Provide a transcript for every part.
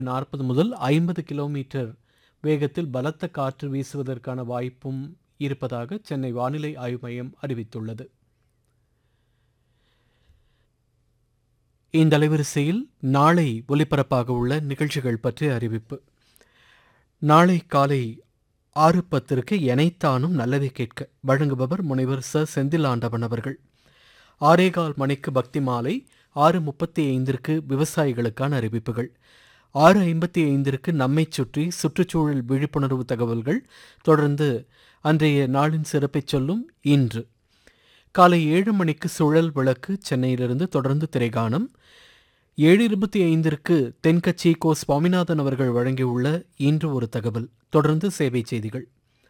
நாற்பது முதல் ஐம்பது கிலோமீட்டர் வேகத்தில் பலத்த காற்று வீசுவதற்கான வாய்ப்பும் இருப்பதாக சென்னை வானிலை ஆய்வு மையம் அறிவித்துள்ளது இந்த அலைவரிசையில் நாளை ஒலிபரப்பாக உள்ள நிகழ்ச்சிகள் பற்றிய அறிவிப்பு நாளை காலை ஆறு பத்திற்கு எனைத்தானும் நல்லதை கேட்க வழங்குபவர் முனைவர் ச செந்திலாண்டவன் அவர்கள் ஆறேகால் மணிக்கு பக்தி மாலை ஆறு முப்பத்தி ஐந்திற்கு விவசாயிகளுக்கான அறிவிப்புகள் ஆறு ஐம்பத்தி ஐந்திற்கு நம்மைச் சுற்றி சுற்றுச்சூழல் விழிப்புணர்வு தகவல்கள் தொடர்ந்து அன்றைய நாளின் சிறப்பைச் சொல்லும் இன்று காலை ஏழு மணிக்கு சுழல் விளக்கு சென்னையிலிருந்து தொடர்ந்து திரைகாணம் ஏழு இருபத்தி ஐந்திற்கு தென்கட்சி கோ சுவாமிநாதன் அவர்கள் வழங்கியுள்ள இன்று ஒரு தகவல் தொடர்ந்து சேவை செய்திகள்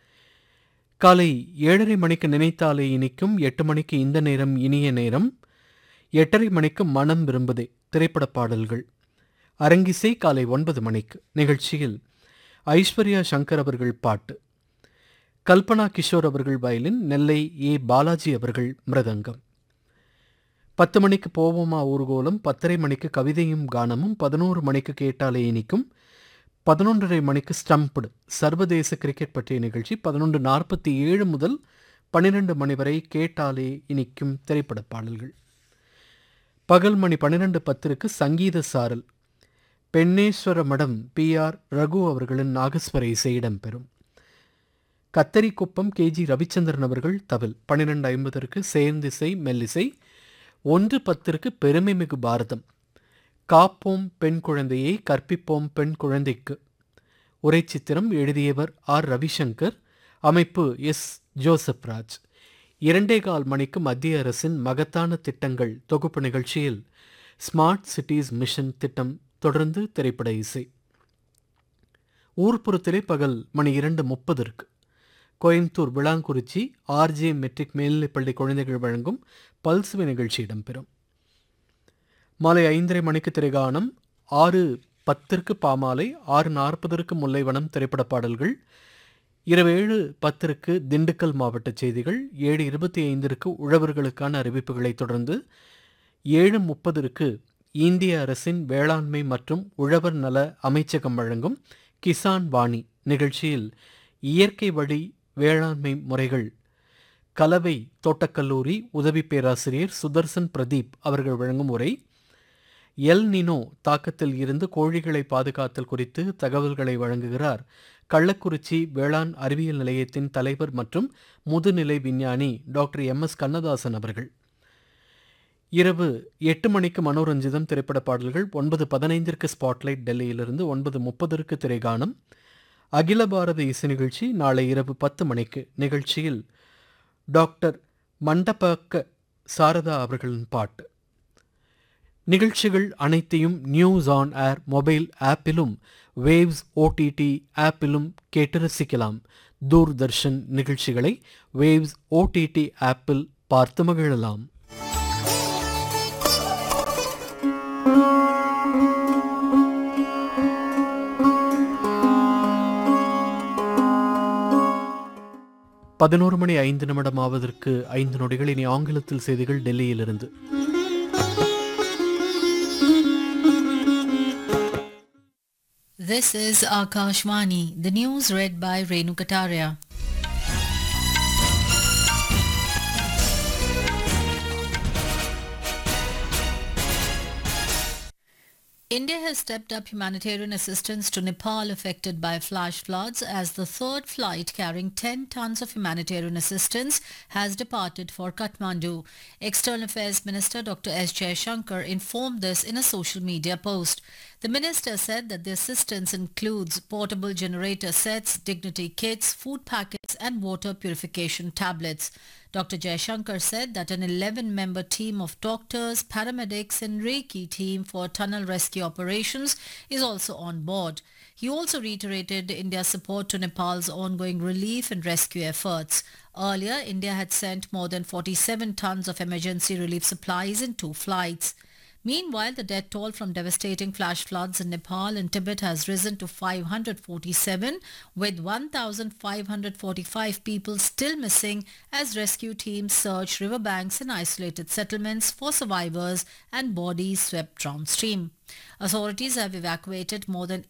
காலை ஏழரை மணிக்கு நினைத்தாலே இனிக்கும் எட்டு மணிக்கு இந்த நேரம் இனிய நேரம் எட்டரை மணிக்கு மனம் விரும்புதே திரைப்பட பாடல்கள் அரங்கிசை காலை ஒன்பது மணிக்கு நிகழ்ச்சியில் ஐஸ்வர்யா சங்கர் அவர்கள் பாட்டு கல்பனா கிஷோர் அவர்கள் வயலின் நெல்லை ஏ பாலாஜி அவர்கள் மிருதங்கம் பத்து மணிக்கு போவோமா ஊர்கோலம் பத்தரை மணிக்கு கவிதையும் கானமும் பதினோரு மணிக்கு கேட்டாலே இனிக்கும் பதினொன்றரை மணிக்கு ஸ்டம்ப்டு சர்வதேச கிரிக்கெட் பற்றிய நிகழ்ச்சி பதினொன்று நாற்பத்தி ஏழு முதல் பன்னிரண்டு மணி வரை கேட்டாலே இனிக்கும் திரைப்பட பாடல்கள் பகல் மணி பன்னிரண்டு பத்திற்கு சங்கீத சாரல் பெண்ணேஸ்வர மடம் பி ஆர் ரகு அவர்களின் நாகஸ்வர இசை இடம்பெறும் கத்தரிக்குப்பம் கேஜி ரவிச்சந்திரன் அவர்கள் தவில் பன்னிரெண்டு ஐம்பதற்கு சேர்ந்திசை மெல்லிசை ஒன்று பத்திற்கு பெருமைமிகு பாரதம் காப்போம் பெண் குழந்தையை கற்பிப்போம் பெண் குழந்தைக்கு உரை சித்திரம் எழுதியவர் ஆர் ரவிசங்கர் அமைப்பு எஸ் ஜோசப் ராஜ் இரண்டே கால் மணிக்கு மத்திய அரசின் மகத்தான திட்டங்கள் தொகுப்பு நிகழ்ச்சியில் ஸ்மார்ட் சிட்டிஸ் மிஷன் திட்டம் தொடர்ந்து திரைப்பட இசை ஊர்ப்புறத்திலே பகல் மணி இரண்டு முப்பதற்கு கோயம்புத்தூர் விளாங்குறிச்சி ஆர்ஜே மெட்ரிக் மேல்நிலைப்பள்ளி குழந்தைகள் வழங்கும் பல்சுவை நிகழ்ச்சி இடம்பெறும் மாலை ஐந்தரை மணிக்கு திரைகானம் ஆறு பத்திற்கு பாமாலை ஆறு நாற்பதற்கு முல்லைவனம் திரைப்பட பாடல்கள் இரவு ஏழு பத்திற்கு திண்டுக்கல் மாவட்ட செய்திகள் ஏழு இருபத்தி ஐந்திற்கு உழவர்களுக்கான அறிவிப்புகளைத் தொடர்ந்து ஏழு முப்பதற்கு இந்திய அரசின் வேளாண்மை மற்றும் உழவர் நல அமைச்சகம் வழங்கும் கிசான் வாணி நிகழ்ச்சியில் இயற்கை வழி வேளாண்மை முறைகள் கலவை தோட்டக்கல்லூரி உதவி பேராசிரியர் சுதர்சன் பிரதீப் அவர்கள் வழங்கும் உரை எல் நினோ தாக்கத்தில் இருந்து கோழிகளை பாதுகாத்தல் குறித்து தகவல்களை வழங்குகிறார் கள்ளக்குறிச்சி வேளாண் அறிவியல் நிலையத்தின் தலைவர் மற்றும் முதுநிலை விஞ்ஞானி டாக்டர் எம் எஸ் கண்ணதாசன் அவர்கள் இரவு எட்டு மணிக்கு மனோரஞ்சிதம் திரைப்பட பாடல்கள் ஒன்பது பதினைந்திற்கு ஸ்பாட்லைட் டெல்லியிலிருந்து ஒன்பது முப்பதற்கு திரைகானம் அகில பாரத இசை நிகழ்ச்சி நாளை இரவு பத்து மணிக்கு நிகழ்ச்சியில் டாக்டர் மண்டபக்க சாரதா அவர்களின் பாட்டு நிகழ்ச்சிகள் அனைத்தையும் நியூஸ் ஆன் ஏர் மொபைல் ஆப்பிலும் வேவ்ஸ் ஓடிடி ஆப்பிலும் கேட்டு ரசிக்கலாம் தூர்தர்ஷன் நிகழ்ச்சிகளை வேவ்ஸ் ஓடிடி ஆப்பில் பார்த்து மகிழலாம் பதினோரு மணி ஐந்து நிமிடம் ஆவதற்கு ஐந்து நொடிகள் இனி ஆங்கிலத்தில் செய்திகள் டெல்லியிலிருந்து This is Akashvani, the news read by Renu Kataria. India has stepped up humanitarian assistance to Nepal affected by flash floods as the third flight carrying 10 tons of humanitarian assistance has departed for Kathmandu. External Affairs Minister Dr. S. Shankar informed this in a social media post. The minister said that the assistance includes portable generator sets, dignity kits, food packets and water purification tablets. Dr. Jaishankar said that an 11-member team of doctors, paramedics and Reiki team for tunnel rescue operations is also on board. He also reiterated India's support to Nepal's ongoing relief and rescue efforts. Earlier, India had sent more than 47 tons of emergency relief supplies in two flights. Meanwhile, the death toll from devastating flash floods in Nepal and Tibet has risen to 547, with 1,545 people still missing as rescue teams search riverbanks and isolated settlements for survivors and bodies swept downstream. Authorities have evacuated more than